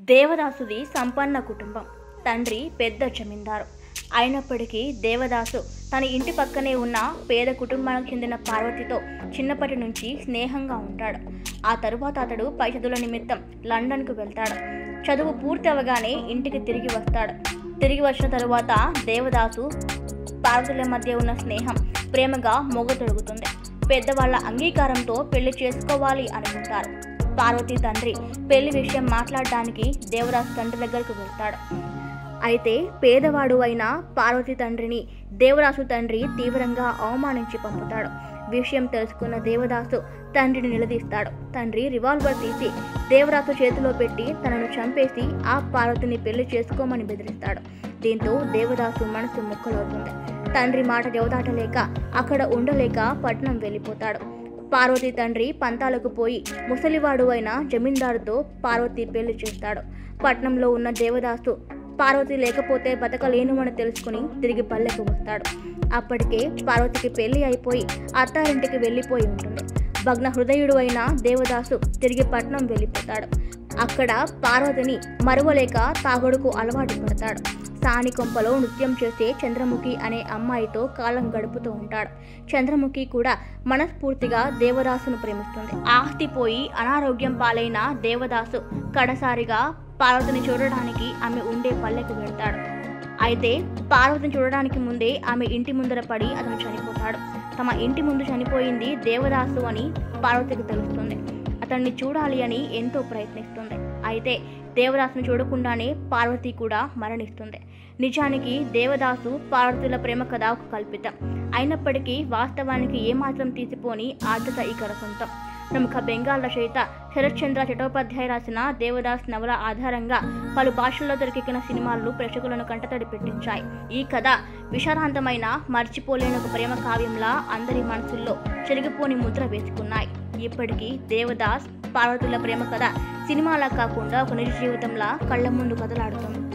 దేవదాసుది సంపన్న కుటుంబం తండ్రి పెద్ద జమీందారు అయినప్పటికీ దేవదాసు తన ఇంటి పక్కనే ఉన్న పేద కుటుంబానికి చెందిన పార్వతితో చిన్నప్పటి నుంచి స్నేహంగా ఉంటాడు ఆ తరువాత అతడు పై చదువుల నిమిత్తం లండన్కు వెళ్తాడు చదువు పూర్తి అవగానే ఇంటికి తిరిగి వస్తాడు తిరిగి వచ్చిన తరువాత దేవదాసు పార్వతుల మధ్య ఉన్న స్నేహం ప్రేమగా మొగతొడుగుతుంది పెద్దవాళ్ల అంగీకారంతో పెళ్లి చేసుకోవాలి అనుకుంటారు పార్వతి తండ్రి పెళ్లి విషయం మాట్లాడడానికి దేవదాసు తండ్రి దగ్గరకు వెళ్తాడు అయితే పేదవాడు అయిన పార్వతి తండ్రిని దేవదాసు తండ్రి తీవ్రంగా అవమానించి పంపుతాడు విషయం తెలుసుకున్న దేవదాసు తండ్రిని నిలదీస్తాడు తండ్రి రివాల్వర్ తీసి దేవదాసు చేతిలో పెట్టి తనను చంపేసి ఆ పార్వతిని పెళ్లి చేసుకోమని బెదిరిస్తాడు దీంతో దేవదాసు మనసు ముక్కలవుతుంది తండ్రి మాట జవదాటలేక అక్కడ ఉండలేక పట్నం వెళ్ళిపోతాడు పార్వతి తండ్రి పంతాలకు పోయి ముసలివాడు అయిన జమీందారుతో పార్వతి పెళ్లి చేస్తాడు పట్నంలో ఉన్న దేవదాసు పార్వతి లేకపోతే బతకలేను అని తెలుసుకుని తిరిగి పల్లెకు వస్తాడు అప్పటికే పార్వతికి పెళ్లి అయిపోయి అత్తారింటికి వెళ్ళిపోయి ఉంటుంది భగ్న హృదయుడు అయిన దేవదాసు తిరిగి పట్నం వెళ్ళిపోతాడు అక్కడ పార్వతిని మరువలేక తాగుడుకు అలవాటు పడతాడు సాని కొంపలో నృత్యం చేసే చంద్రముఖి అనే అమ్మాయితో కాలం గడుపుతూ ఉంటాడు చంద్రముఖి కూడా మనస్ఫూర్తిగా దేవదాసును ప్రేమిస్తుంది ఆస్తి పోయి అనారోగ్యం పాలైన దేవదాసు కడసారిగా పార్వతిని చూడడానికి ఆమె ఉండే పల్లెకు వెళ్తాడు అయితే పార్వతిని చూడడానికి ముందే ఆమె ఇంటి ముందర పడి అతను చనిపోతాడు తమ ఇంటి ముందు చనిపోయింది దేవదాసు అని పార్వతికి తెలుస్తుంది అతన్ని చూడాలి అని ఎంతో ప్రయత్నిస్తుంది అయితే దేవదాసును చూడకుండానే పార్వతి కూడా మరణిస్తుంది నిజానికి దేవదాసు పార్వతుల ప్రేమ కథ ఒక కల్పితం అయినప్పటికీ వాస్తవానికి ఏమాత్రం తీసిపోని ఆర్ద్రత ఇక్కడ సొంతం ప్రముఖ బెంగాల్ రచయిత శరత్చంద్ర చటోపాధ్యాయ రాసిన దేవదాస్ నవల ఆధారంగా పలు భాషల్లో తెరకెక్కిన సినిమాలు ప్రేక్షకులను కంటతడి పెట్టించాయి ఈ కథ విషారాంతమైన మర్చిపోలేని ఒక ప్రేమ కావ్యంలా అందరి మనసుల్లో చెరిగిపోని ముద్ర వేసుకున్నాయి ఇప్పటికీ దేవదాస్ పార్వతుల ప్రేమ కథ సినిమాలా కాకుండా ఒక నిజ జీవితంలా కళ్ళ ముందు కదలాడుతుంది